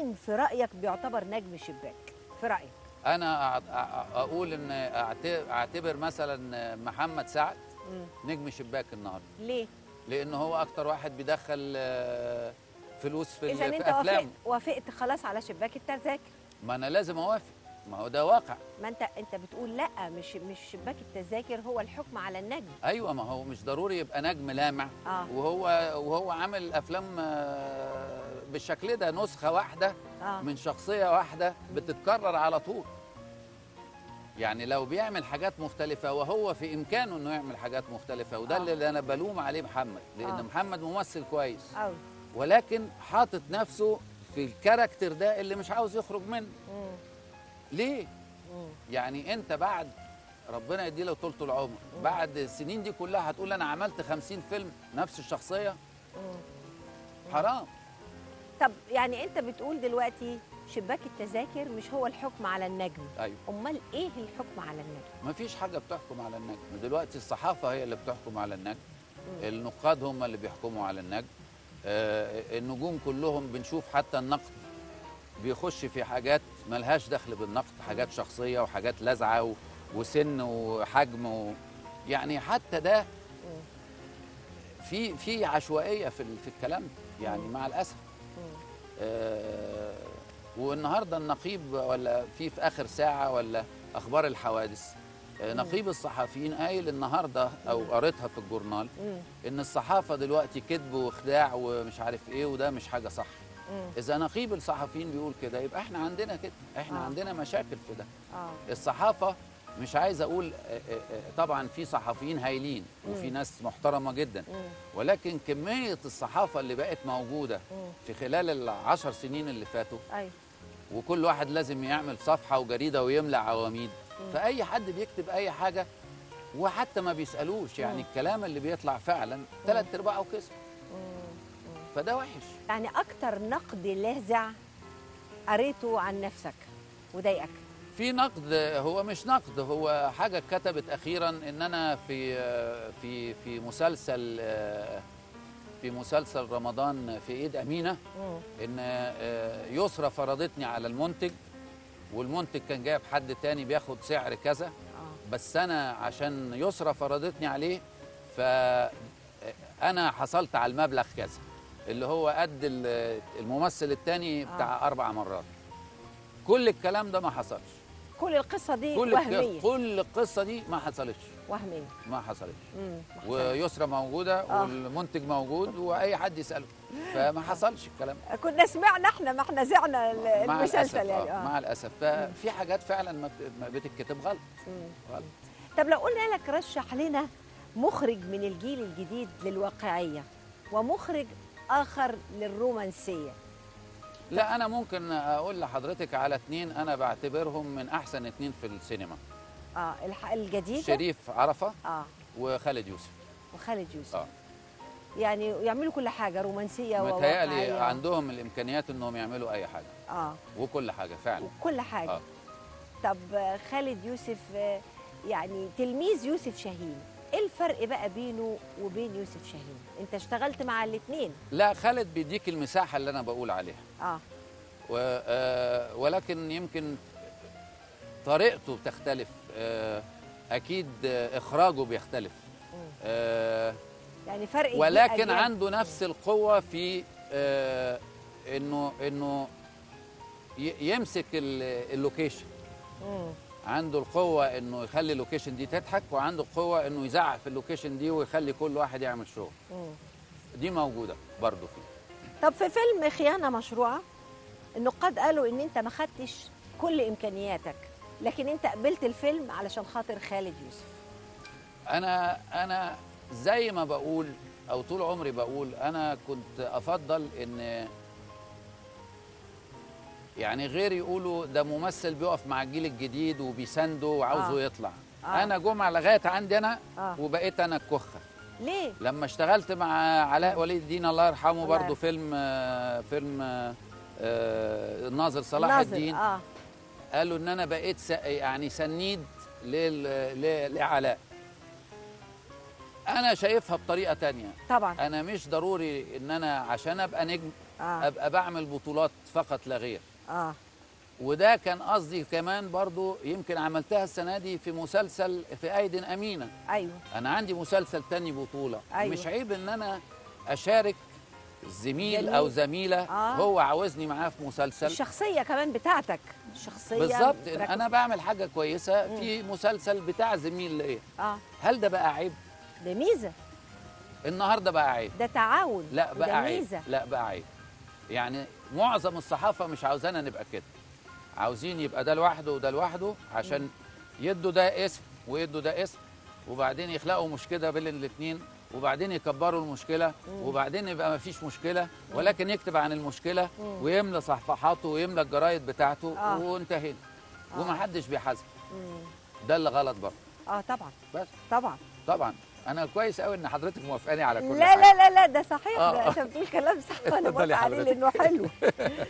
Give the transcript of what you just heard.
مين في رايك بيعتبر نجم شباك في رايك انا أع- أع- اقول ان أعت- اعتبر مثلا محمد سعد مم. نجم شباك النهارده ليه لان هو اكتر واحد بيدخل آه، فلوس في, ال- اذا في انت افلامه وافقت وافقت خلاص على شباك التذاكر ما انا لازم اوافق ما هو ده واقع ما انت انت بتقول لا مش مش شباك التذاكر هو الحكم على النجم ايوه ما هو مش ضروري يبقى نجم لامع اه وهو وهو عامل افلام آه، بالشكل ده نسخه واحده اه من شخصيه واحده بتتكرر على طول يعني لو بيعمل حاجات مختلفة وهو في إمكانه إنه يعمل حاجات مختلفة وده آه. اللي أنا بلوم عليه محمد لأن آه. محمد ممثل كويس قوي ولكن حاطط نفسه في الكاركتر ده اللي مش عاوز يخرج منه ليه؟ يعني أنت بعد ربنا يديله طولة العمر بعد السنين دي كلها هتقول أنا عملت خمسين فيلم نفس الشخصية حرام طب يعني انت بتقول دلوقتي شباك التذاكر مش هو الحكم على النجم أيوه امال ايه الحكم على النجم ما فيش حاجة بتحكم على النجم دلوقتي الصحافة هي اللي بتحكم على النجم النقاد هم اللي بيحكموا على النجم آه، النجوم كلهم بنشوف حتى النقد بيخش في حاجات ملهاش دخل بالنقد حاجات شخصية وحاجات لازعة و- وسن وحجم و يعني حتى ده في في عشوائية في ال- في الكلام ده، يعني مع الأسف آه، والنهارده النقيب ولا في في اخر ساعه ولا اخبار الحوادث آه، نقيب الصحفيين قايل النهارده او قريتها في الجورنال مم. ان الصحافه دلوقتي كذب وخداع ومش عارف ايه وده مش حاجه صح مم. اذا نقيب الصحفيين بيقول كده يبقى احنا عندنا كده احنا آه. عندنا مشاكل في ده اه الصحافه مش عايز اقول آه، آه، آه، طبعا في صحفيين هايلين وفي ناس محترمه جدا مم. ولكن كميه الصحافه اللي بقت موجوده مم. في خلال العشر سنين اللي فاتوا ايوه وكل واحد لازم يعمل صفحة وجريدة ويملى عواميد فأي حد بيكتب أي حاجة وحتى ما بيسألوش يعني مم. الكلام اللي بيطلع فعلا ثلاث أرباعه كذب فده وحش يعني اكتر نقد لاذع قريته عن نفسك وضايقك في نقد هو مش نقد هو حاجة اتكتبت أخيرا إن أنا في في في مسلسل في مسلسل رمضان في إيد أمينة مم. إن يسرى فرضتني على المنتج والمنتج كان جايب حد تاني بياخد سعر كذا اه بس انا عشان يسرى فرضتني عليه فانا حصلت على المبلغ كذا اللي هو قد ال- الممثل التاني بتاع اربع مرات كل الكلام ده ما حصلش كل القصه دي كل الك- وهميه كل القصه دي ما حصلتش وهميه ما حصلتش مم. محسن. ويسرى موجوده آه. والمنتج موجود واي حد يساله فما حصلش الكلام ده كنا سمعنا احنا ما احنا زعنا ال- مع الاسف المسلسل يعني آه. اه مع الاسف ففي حاجات فعلا ما بت- ما بتتكتب غلط مم. غلط طب لو قلنا لك رشح لنا مخرج من الجيل الجديد للواقعيه ومخرج اخر للرومانسيه لا انا ممكن اقول لحضرتك على اتنين انا بعتبرهم من احسن اتنين في السينما اه الح- الجديد شريف عرفة اه وخالد يوسف وخالد يوسف اه يعني يعملوا كل حاجه رومانسيه متهيألي وواقعيه عندهم الامكانيات انهم يعملوا اي حاجه اه وكل حاجه فعلا وكل حاجه آه. طب آه، خالد يوسف آه، يعني تلميذ يوسف شاهين ايه الفرق بقى بينه وبين يوسف شاهين انت اشتغلت مع الاثنين لا خالد بيديك المساحه اللي انا بقول عليها اه و آه ولكن يمكن طريقته بتختلف آه اكيد آه اخراجه بيختلف مم. آه يعني فرق جيل ولكن أجيال. عنده نفس القوة في آه انه انه ي- يمسك ال- اللوكيشن مم. عنده القوة انه يخلي اللوكيشن دي تضحك وعنده القوة انه يزعق في اللوكيشن دي ويخلي كل واحد يعمل شغل مم. دي موجودة برضه فيه طب في فيلم خيانه مشروعه النقاد قالوا ان انت ما خدتش كل امكانياتك لكن انت قبلت الفيلم علشان خاطر خالد يوسف انا انا زي ما بقول او طول عمري بقول انا كنت افضل ان يعني غير يقولوا ده ممثل بيقف مع الجيل الجديد وبيسنده وعاوزه آه. يطلع آه. انا جمعه لغايه عندي انا آه. وبقيت انا الكخه ليه لما اشتغلت مع علاء ولي الدين الله يرحمه الله برضه يرحمه. فيلم آه، فيلم آه، آه، الناظر صلاح ناظر، الدين اه قالوا ان انا بقيت س- يعني سنيد لل- ل- لعلاء انا شايفها بطريقه تانية طبعا انا مش ضروري ان انا عشان ابقى نجم اه آه. ابقى بعمل بطولات فقط لا غير اه وده كان قصدي كمان برضو يمكن عملتها السنه دي في مسلسل في ايد امينه ايوه انا عندي مسلسل تاني بطوله أيوة. مش عيب ان انا اشارك زميل جميل. او زميله آه. هو عاوزني معاه في مسلسل الشخصيه كمان بتاعتك الشخصيه بالظبط بتركز- انا بعمل حاجه كويسه في مسلسل بتاع زميل ليا اه هل ده بقى عيب ده ميزه النهارده بقى عيب ده تعاون لا وده بقى عيب ميزه لا بقى عيب يعني معظم الصحافه مش عاوزانا نبقى كده عاوزين يبقى ده لوحده وده لوحده عشان يدوا ده اسم ويدوا ده اسم وبعدين يخلقوا مشكله بين الاثنين وبعدين يكبروا المشكله وبعدين يبقى ما فيش مشكله ولكن يكتب عن المشكله ويملى صفحاته ويملى الجرايد بتاعته آه. وانتهينا آه. ومحدش بيحاسب مم. ده اللي غلط برضه اه طبعا بس طبعا طبعا انا كويس قوي ان حضرتك موافقاني على كل لا حاجه لا لا لا ده صحيح آه. ده انت بتقول كلام صح وانا اتفضلي موافقه عليه حضرتك. لانه حلو